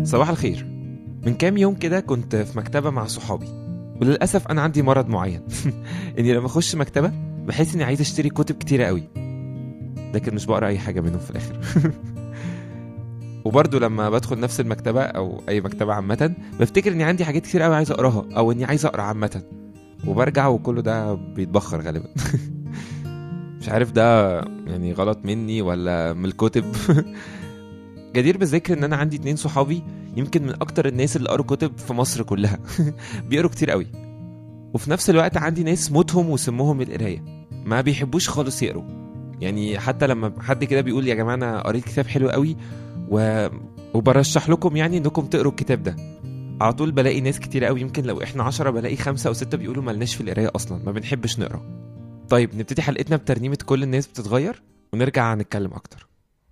صباح الخير من كام يوم كده كنت في مكتبة مع صحابي وللأسف أنا عندي مرض معين إني لما أخش مكتبة بحس إني عايز أشتري كتب كتيرة قوي لكن مش بقرا أي حاجة منهم في الآخر وبرضه لما بدخل نفس المكتبة أو أي مكتبة عامة بفتكر إني عندي حاجات كتير قوي عايز أقراها أو إني عايز أقرا عامة وبرجع وكله ده بيتبخر غالبا مش عارف ده يعني غلط مني ولا من الكتب جدير بالذكر ان انا عندي اتنين صحابي يمكن من اكتر الناس اللي قروا كتب في مصر كلها بيقروا كتير قوي وفي نفس الوقت عندي ناس موتهم وسمهم القرايه ما بيحبوش خالص يقروا يعني حتى لما حد كده بيقول يا جماعه انا قريت كتاب حلو قوي و... وبرشح لكم يعني انكم تقروا الكتاب ده على طول بلاقي ناس كتير قوي يمكن لو احنا عشرة بلاقي خمسة أو ستة بيقولوا ملناش في القراية أصلا ما بنحبش نقرا طيب نبتدي حلقتنا بترنيمة كل الناس بتتغير ونرجع نتكلم أكتر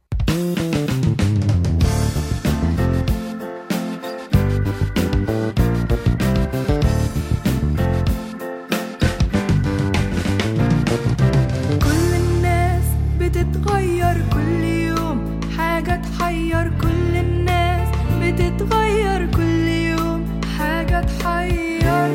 كل الناس بتتغير كل يوم حاجة تحير كل الناس بتتغير كل يوم حاجة تحير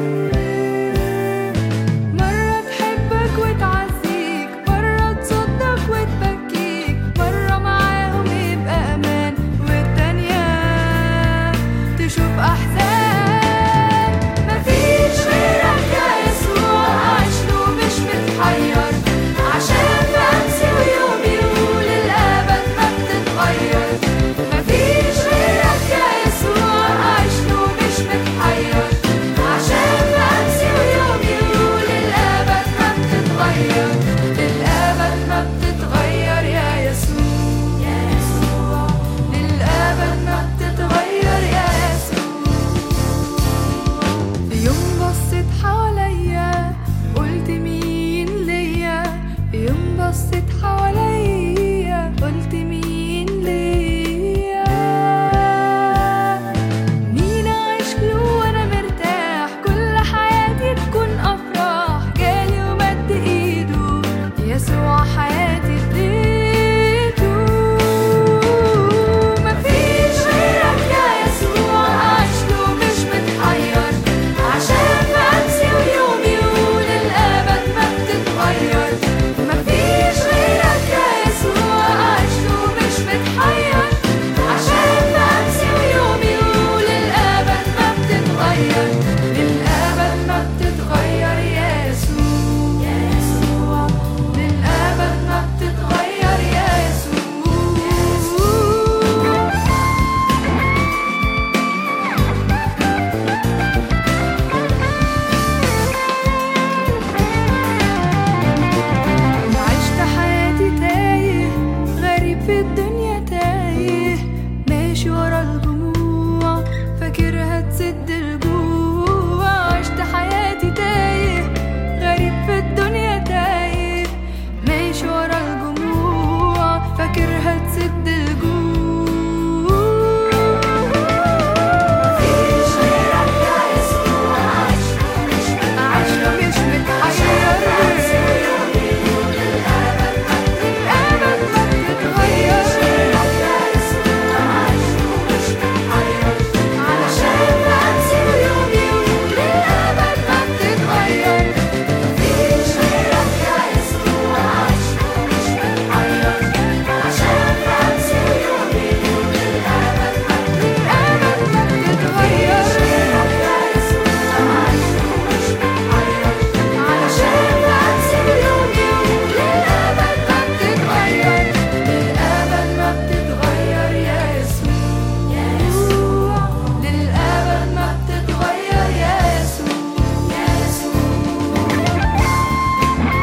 مرة تحبك وتعزيك مرة تصدق وتبكيك مرة معاهم يبقى أمان والتانية تشوف أحزان مفيش غيرك يا يسوع عشره مش متحير عشان بمسي ويومي يقول الأبد ما بتتغير مفيش غيرك يا يسوع عشره مش متحير عشان بمسي ويومي يقول الأبد ما بتتغير للأبد ما بتتغير يا يسوع يا يسوع للأبد ما بتتغير يا يسوع في يوم بصيت حواليا قلت مين ليا في يوم بصيت حواليا قلت مين ليا مين عايش له وانا مرتاح كل حياتي تكون افراح جالي ومد ايده يسوع حياتي اديته مفيش غيرك يا يسوع عايش له مش متحير عشان بمسي ويومي يقول الابد ما بتتغير مفيش غيرك يا يسوع عايش له مش متحير عشان بمسي ويومي يقول الابد ما بتتغير للابد ما بتتغير يا يسوع يا يسوع للابد ما بتتغير يا يسوع عشت حياتي تايه غريب في الدنيا تايه ماشي ورا الجموع فاكرها تسد الجوع عشت حياتي تايه غريب في الدنيا تايه ماشي ورا الجموع فاكرها تسد الجوع مفيش غيرك يا يسوع عشرة مش متحير الأبد ما بتتغير علشان بنسي ويومي يقول الأبد ما بتتغير مفيش غيرك يا يسوع مش متحير عشان بنسي ويومي يقول الأبد ما الأبد ما بتتغير علشان بنسي ويومي يقول الأبد ما بتتغير للأبد ما بتتغير يا يسوع يا يسوع للأبد ما بتتغير يا يسوع يا يسوع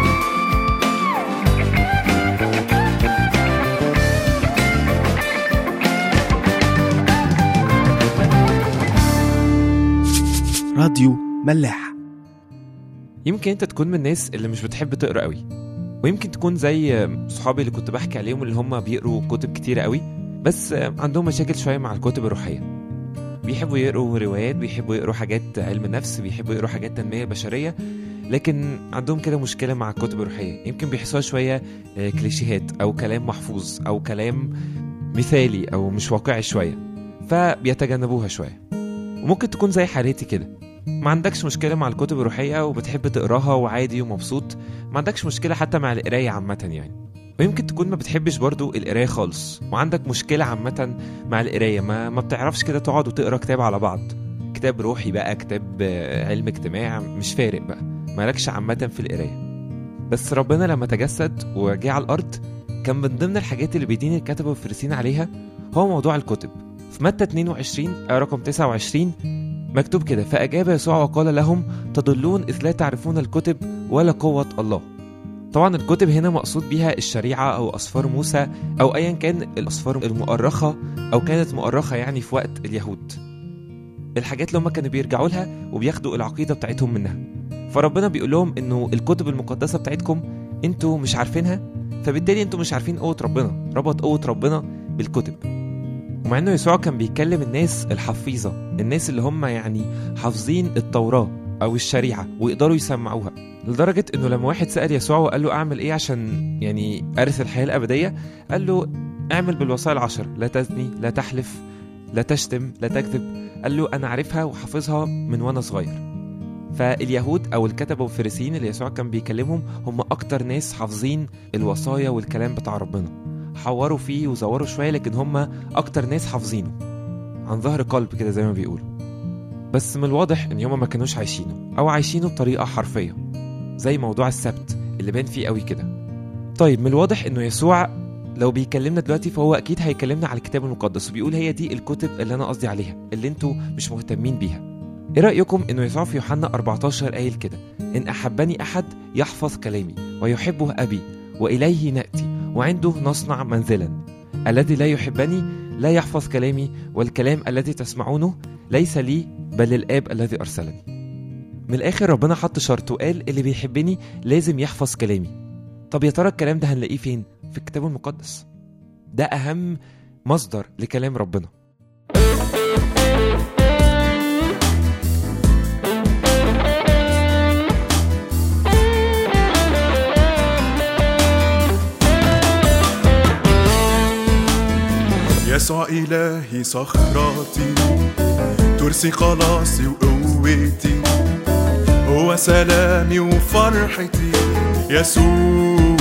راديو ملاح يمكن انت تكون من الناس اللي مش بتحب تقرا قوي ويمكن تكون زي صحابي اللي كنت بحكي عليهم اللي هم بيقروا كتب كتيرة قوي بس عندهم مشاكل شوية مع الكتب الروحية بيحبوا يقروا روايات بيحبوا يقروا حاجات علم نفس بيحبوا يقروا حاجات تنمية بشرية لكن عندهم كده مشكلة مع الكتب الروحية يمكن بيحسوها شوية آه، كليشيهات أو كلام محفوظ أو كلام مثالي أو مش واقعي شوية فبيتجنبوها شويه وممكن تكون زي حالتي كده ما عندكش مشكلة مع الكتب الروحية وبتحب تقراها وعادي ومبسوط ما عندكش مشكلة حتى مع القراية عامة يعني ويمكن تكون ما بتحبش برضو القراية خالص وعندك مشكلة عامة مع القراية ما, ما بتعرفش كده تقعد وتقرا كتاب على بعض كتاب روحي بقى كتاب آه، علم اجتماع مش فارق بقى مالكش عامة في القراية بس ربنا لما تجسد وجه على الأرض كان من ضمن الحاجات اللي بيدين الكتبة والفريسين عليها هو موضوع الكتب في متى 22 آية رقم 29 مكتوب كده فأجاب يسوع وقال لهم تضلون إذ لا تعرفون الكتب ولا قوة الله طبعا الكتب هنا مقصود بيها الشريعة أو أسفار موسى أو أيا كان الأسفار المؤرخة أو كانت مؤرخة يعني في وقت اليهود الحاجات اللي هم كانوا بيرجعوا لها وبياخدوا العقيدة بتاعتهم منها فربنا بيقول لهم إنه الكتب المقدسة بتاعتكم انتوا مش عارفينها فبالتالي انتوا مش عارفين قوة ربنا ربط قوة ربنا بالكتب ومع انه يسوع كان بيكلم الناس الحفيظة الناس اللي هم يعني حافظين التوراة او الشريعة ويقدروا يسمعوها لدرجة انه لما واحد سأل يسوع وقال له اعمل ايه عشان يعني ارث الحياة الابدية قال له اعمل بالوصايا العشر لا تزني لا تحلف لا تشتم لا تكذب قال له انا عارفها وحافظها من وانا صغير فاليهود او الكتبه والفريسيين اللي يسوع كان بيكلمهم هم اكتر ناس حافظين الوصايا والكلام بتاع ربنا حوروا فيه وزوروا شويه لكن هم اكتر ناس حافظينه عن ظهر قلب كده زي ما بيقولوا بس من الواضح ان هم ما كانوش عايشينه او عايشينه بطريقه حرفيه زي موضوع السبت اللي بان فيه قوي كده طيب من الواضح انه يسوع لو بيكلمنا دلوقتي فهو اكيد هيكلمنا على الكتاب المقدس وبيقول هي دي الكتب اللي انا قصدي عليها اللي انتوا مش مهتمين بيها ايه رايكم انه يسوع في يوحنا 14 قايل كده ان احبني احد يحفظ كلامي ويحبه ابي واليه ناتي وعنده نصنع منزلا الذي لا يحبني لا يحفظ كلامي والكلام الذي تسمعونه ليس لي بل للاب الذي ارسلني من الاخر ربنا حط شرط وقال اللي بيحبني لازم يحفظ كلامي طب يا ترى الكلام ده هنلاقيه فين في الكتاب المقدس ده اهم مصدر لكلام ربنا يسوع إلهي صخرتي ترسي خلاصي وقوتي هو سلامي وفرحتي يسوع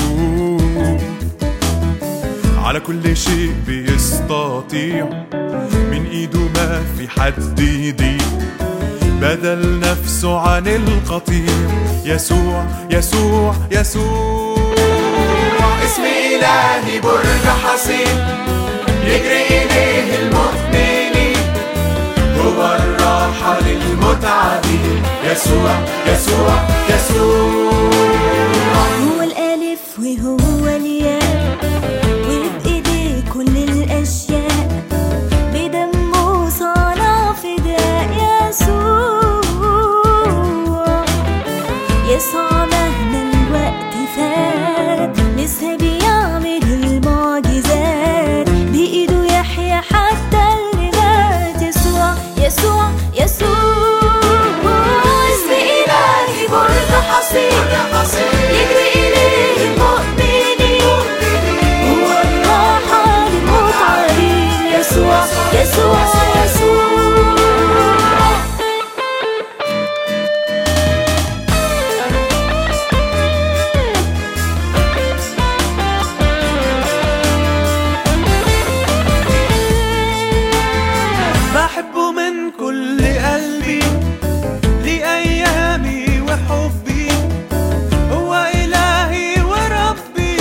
على كل شيء بيستطيع من ايده ما في حد يضيق بدل نفسه عن القطيع يسوع يسوع يسوع اسم إلهي برج حصين يجري إليه المؤمنين هو الراحة للمتعبين يسوع يسوع يسوع هو الألف وهو الياء وبإيديه كل الأشياء بدمه صنع فداء يسوع يسوع مهما الوقت فات لسه بيعمل المعجزات بإيده يحيى حتى اللي مات يسوع يسوع يسوع اسم إلهي برج حصين يجري إليه المؤمنين هو الراحة للمتعبين يسوع يسوع يسوع بحبه من كل قلبي لأيامي وحبي هو إلهي وربي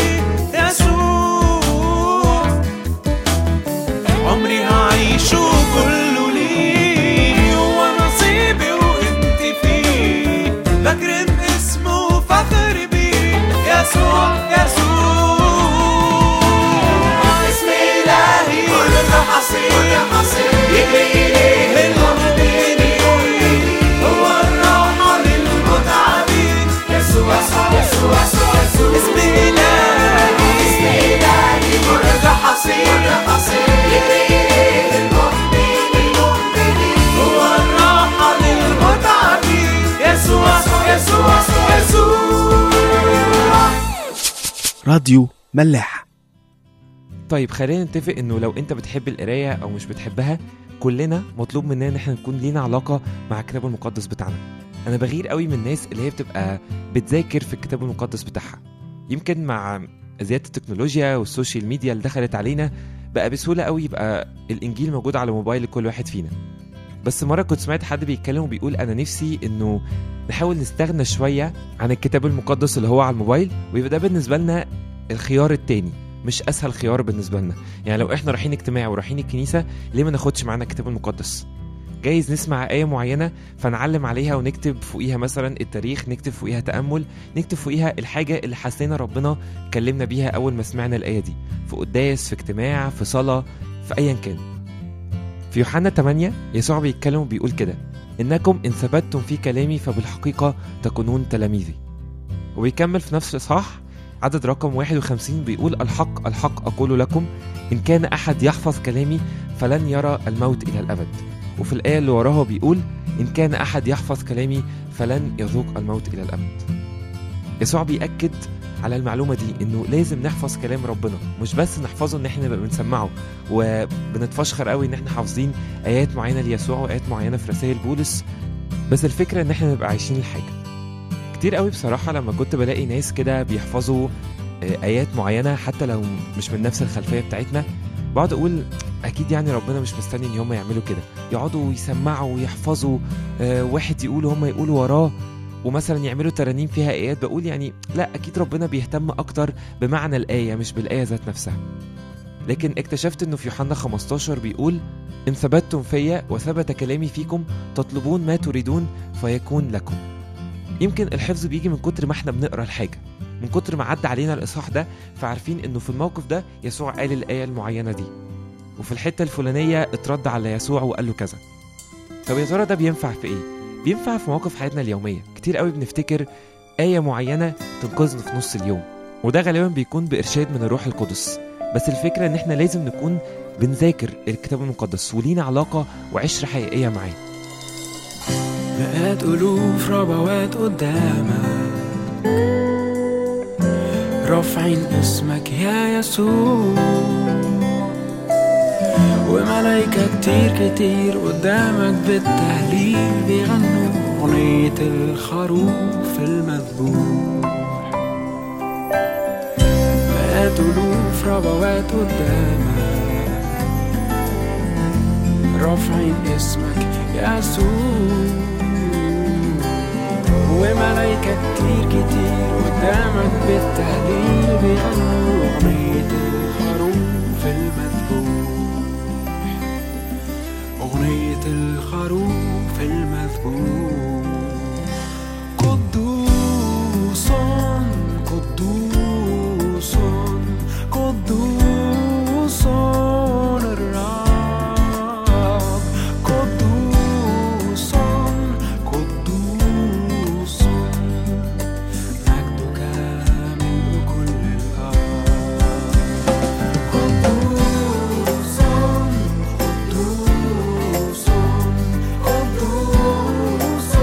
يسوع عمري هعيشه كله ليه هو نصيبي وانت فيه بكرم اسمه وفخر بيه يسوع يسوع اسم إلهي كل حصين يجري إليه المؤمنين هو الراحة للمتعبين يسوع يسوع يسوع يسوع اسم إلهي اسم إلهي برج حصين يجري إليه المؤمنين هو الراحة للمتعبين يسوع يسوع يسوع راديو ملاح طيب خلينا نتفق انه لو انت بتحب القرايه او مش بتحبها كلنا مطلوب مننا ان احنا نكون لينا علاقه مع الكتاب المقدس بتاعنا انا بغير قوي من الناس اللي هي بتبقى بتذاكر في الكتاب المقدس بتاعها يمكن مع زياده التكنولوجيا والسوشيال ميديا اللي دخلت علينا بقى بسهوله قوي يبقى الانجيل موجود على موبايل كل واحد فينا بس مره كنت سمعت حد بيتكلم وبيقول انا نفسي انه نحاول نستغنى شويه عن الكتاب المقدس اللي هو على الموبايل ويبقى ده بالنسبه لنا الخيار التاني مش اسهل خيار بالنسبه لنا يعني لو احنا رايحين اجتماع ورايحين الكنيسه ليه ما ناخدش معانا الكتاب المقدس جايز نسمع آية معينة فنعلم عليها ونكتب فوقيها مثلا التاريخ نكتب فوقيها تأمل نكتب فوقيها الحاجة اللي حسينا ربنا كلمنا بيها أول ما سمعنا الآية دي في قداس في اجتماع في صلاة في أيا كان في يوحنا 8 يسوع بيتكلم وبيقول كده إنكم إن ثبتتم في كلامي فبالحقيقة تكونون تلاميذي وبيكمل في نفس الإصحاح عدد رقم 51 بيقول الحق الحق أقول لكم إن كان أحد يحفظ كلامي فلن يرى الموت إلى الأبد وفي الآية اللي وراها بيقول إن كان أحد يحفظ كلامي فلن يذوق الموت إلى الأبد يسوع بيأكد على المعلومة دي إنه لازم نحفظ كلام ربنا مش بس نحفظه إن إحنا نبقى بنسمعه وبنتفشخر قوي إن إحنا حافظين آيات معينة ليسوع وآيات معينة في رسائل بولس بس الفكرة إن إحنا نبقى عايشين الحاجة كتير قوي بصراحة لما كنت بلاقي ناس كده بيحفظوا آه، آيات معينة حتى لو مش من نفس الخلفية بتاعتنا بقعد أقول أكيد يعني ربنا مش مستني إن هم يعملوا كده يقعدوا يسمعوا ويحفظوا آه، واحد يقول وهم يقولوا وراه ومثلا يعملوا ترانيم فيها ايات بقول يعني لا اكيد ربنا بيهتم اكتر بمعنى الايه مش بالايه ذات نفسها لكن اكتشفت انه في يوحنا 15 بيقول ان ثبتتم فيا وثبت كلامي فيكم تطلبون ما تريدون فيكون لكم يمكن الحفظ بيجي من كتر ما احنا بنقرا الحاجه من كتر ما عدى علينا الاصحاح ده فعارفين انه في الموقف ده يسوع قال الايه المعينه دي وفي الحته الفلانيه اترد على يسوع وقال له كذا طب يا ترى ده بينفع في ايه بينفع في مواقف حياتنا اليوميه كتير قوي بنفتكر ايه معينه تنقذنا في نص اليوم وده غالبا بيكون بارشاد من الروح القدس بس الفكره ان احنا لازم نكون بنذاكر الكتاب المقدس ولينا علاقه وعشره حقيقيه معاه مئات ألوف ربوات قدامك رافعين اسمك يا يسوع وملايكة كتير كتير قدامك بالتهليل بيغنوا أغنية الخروف المذبوح مئات ألوف ربوات قدامك رافعين اسمك يا يسوع وملايكة كتير كتير قدامك بالتهليل بيغنوا أغنية الخروف المذبوح أغنية الخروف المذبوح قدوس قدوس قدوس الرب قدوس قدوس مجدك ملء كل الأرض قدوس قدوس قدوس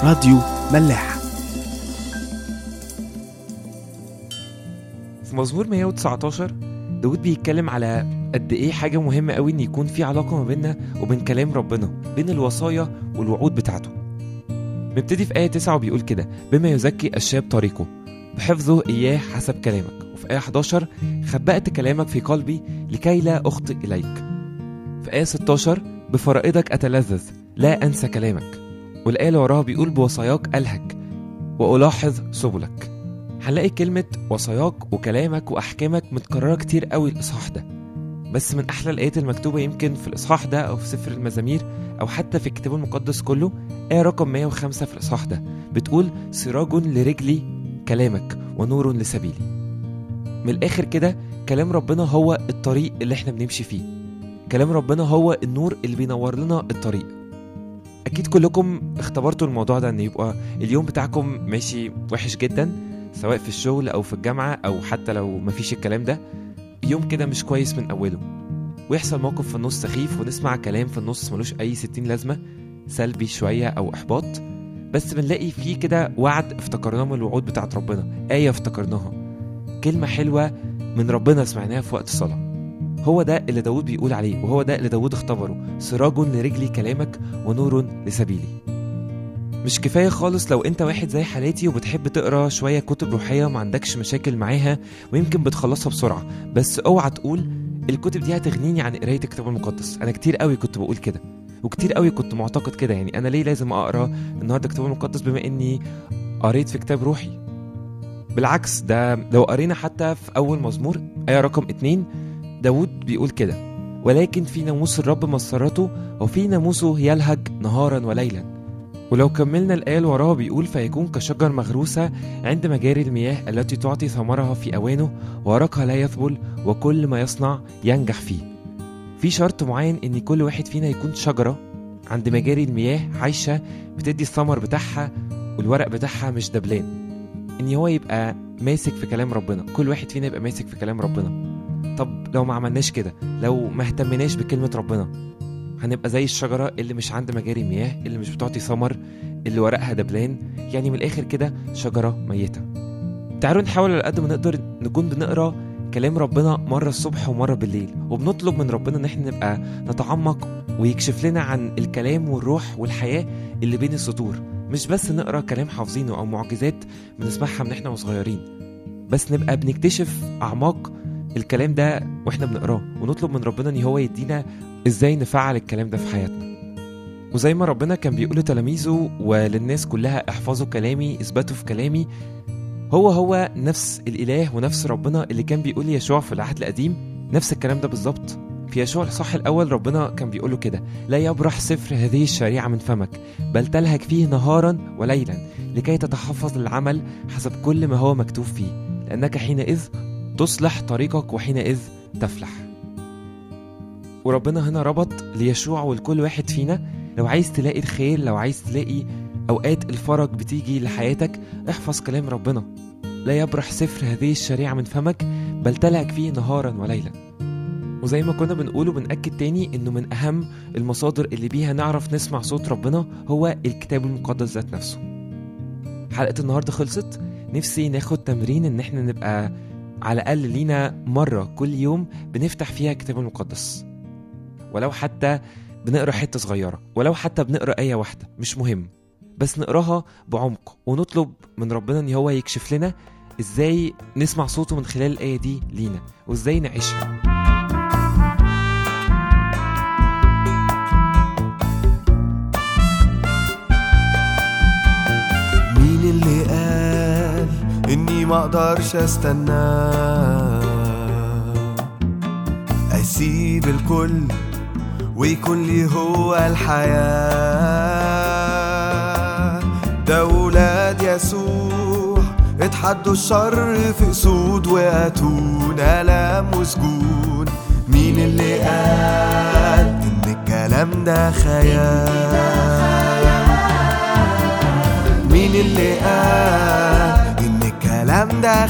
راديو ملاح في مزمور 119 داود بيتكلم على قد ايه حاجة مهمة قوي ان يكون في علاقة ما بيننا وبين كلام ربنا بين الوصايا والوعود بتاعته بيبتدي في آية 9 وبيقول كده بما يزكي الشاب طريقه بحفظه إياه حسب كلامك وفي آية 11 خبأت كلامك في قلبي لكي لا أخطئ إليك في آية 16 بفرائضك أتلذذ لا أنسى كلامك والآية اللي وراها بيقول بوصاياك ألهج وألاحظ سبلك هنلاقي كلمة وصاياك وكلامك وأحكامك متكررة كتير قوي الإصحاح ده بس من أحلى الآيات المكتوبة يمكن في الإصحاح ده أو في سفر المزامير أو حتى في الكتاب المقدس كله آية رقم 105 في الإصحاح ده بتقول سراج لرجلي كلامك ونور لسبيلي من الآخر كده كلام ربنا هو الطريق اللي احنا بنمشي فيه كلام ربنا هو النور اللي بينور لنا الطريق أكيد كلكم اختبرتوا الموضوع ده إن يبقى اليوم بتاعكم ماشي وحش جدا سواء في الشغل أو في الجامعة أو حتى لو مفيش الكلام ده يوم كده مش كويس من أوله ويحصل موقف في النص سخيف ونسمع كلام في النص ملوش أي ستين لازمة سلبي شوية أو إحباط بس بنلاقي فيه كده وعد افتكرناه من الوعود بتاعت ربنا آية افتكرناها كلمة حلوة من ربنا سمعناها في وقت الصلاة هو ده اللي داود بيقول عليه وهو ده اللي داود اختبره سراج لرجلي كلامك ونور لسبيلي مش كفاية خالص لو انت واحد زي حالاتي وبتحب تقرا شوية كتب روحية وما عندكش مشاكل معاها ويمكن بتخلصها بسرعة بس اوعى تقول الكتب دي هتغنيني عن قراية الكتاب المقدس انا كتير قوي كنت بقول كده وكتير قوي كنت معتقد كده يعني انا ليه لازم اقرا النهارده الكتاب المقدس بما اني قريت في كتاب روحي بالعكس ده لو قرينا حتى في اول مزمور ايه رقم اتنين داود بيقول كده ولكن في ناموس الرب مسرته وفي ناموسه يلهج نهارا وليلا ولو كملنا الآية اللي وراها بيقول فيكون كشجر مغروسة عند مجاري المياه التي تعطي ثمرها في أوانه ورقها لا يذبل وكل ما يصنع ينجح فيه في شرط معين إن كل واحد فينا يكون شجرة عند مجاري المياه عايشة بتدي الثمر بتاعها والورق بتاعها مش دبلان إن هو يبقى ماسك في كلام ربنا كل واحد فينا يبقى ماسك في كلام ربنا طب لو ما عملناش كده لو ما اهتمناش بكلمة ربنا هنبقى زي الشجرة اللي مش عند مجاري مياه اللي مش بتعطي ثمر اللي ورقها دبلان يعني من الآخر كده شجرة ميتة تعالوا نحاول على قد ما نقدر نكون بنقرا كلام ربنا مرة الصبح ومرة بالليل وبنطلب من ربنا ان احنا نبقى نتعمق ويكشف لنا عن الكلام والروح والحياة اللي بين السطور مش بس نقرا كلام حافظينه او معجزات بنسمعها من احنا وصغيرين بس نبقى بنكتشف اعماق الكلام ده واحنا بنقراه ونطلب من ربنا ان هو يدينا ازاي نفعل الكلام ده في حياتنا وزي ما ربنا كان بيقول لتلاميذه وللناس كلها احفظوا كلامي اثبتوا في كلامي هو هو نفس الاله ونفس ربنا اللي كان بيقول ليشوع في العهد القديم نفس الكلام ده بالظبط في يشوع الصح الاول ربنا كان بيقول له كده لا يبرح سفر هذه الشريعه من فمك بل تلهج فيه نهارا وليلا لكي تتحفظ العمل حسب كل ما هو مكتوب فيه لانك حينئذ تصلح طريقك وحينئذ تفلح وربنا هنا ربط ليشوع ولكل واحد فينا لو عايز تلاقي الخير لو عايز تلاقي اوقات الفرج بتيجي لحياتك احفظ كلام ربنا لا يبرح سفر هذه الشريعة من فمك بل تلهج فيه نهارا وليلا وزي ما كنا بنقول وبنأكد تاني انه من اهم المصادر اللي بيها نعرف نسمع صوت ربنا هو الكتاب المقدس ذات نفسه حلقة النهاردة خلصت نفسي ناخد تمرين ان احنا نبقى على الاقل لينا مرة كل يوم بنفتح فيها الكتاب المقدس ولو حتى بنقرا حته صغيره ولو حتى بنقرا ايه واحده مش مهم بس نقراها بعمق ونطلب من ربنا ان هو يكشف لنا ازاي نسمع صوته من خلال الايه دي لينا وازاي نعيشها مين اللي قال اني ما اقدرش استنى اسيب الكل ويكون لي هو الحياة ده ولاد يسوع اتحدوا الشر في اسود واتون الام وسجون مين اللي قال ان الكلام ده خيال مين اللي قال ان الكلام ده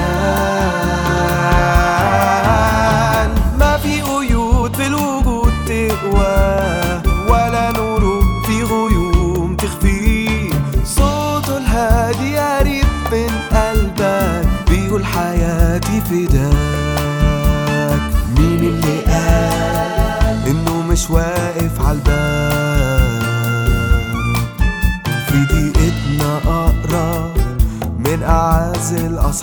خيال ما في قيود في الوجود تقوى ولا نور في غيوم تخفي حياتي فداك مين اللي قال انه مش واقف عالباب في دقيقتنا اقرب من اعز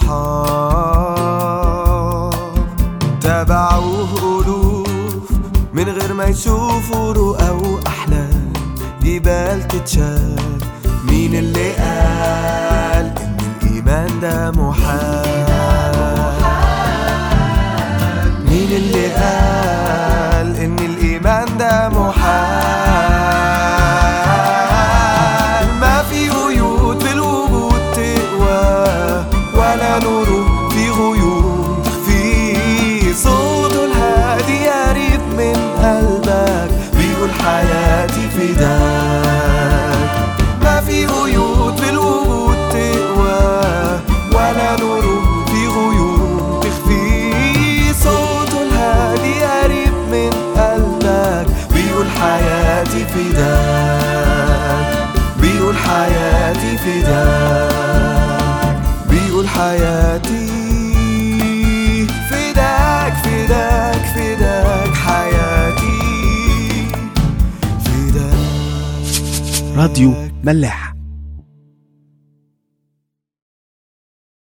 الاصحاب تابعوه الوف من غير ما يشوفوا رؤى واحلام جبال تتشال مين اللي قال ان الايمان ده محال مين اللي قال ان الايمان ده محال ما في قيود في الوجود تقوى ولا نور في غيوم تخفي صوته الهادي قريب من قلبك بيقول حياتي فداك ما في قيود في الوجود تقوى ولا نور في غيوم تخفي صوته الهادي قريب من قلبك بيقول حياتي فداك بيقول حياتي فداك بيقول حياتي فداك فداك فداك حياتي فداك راديو ملاح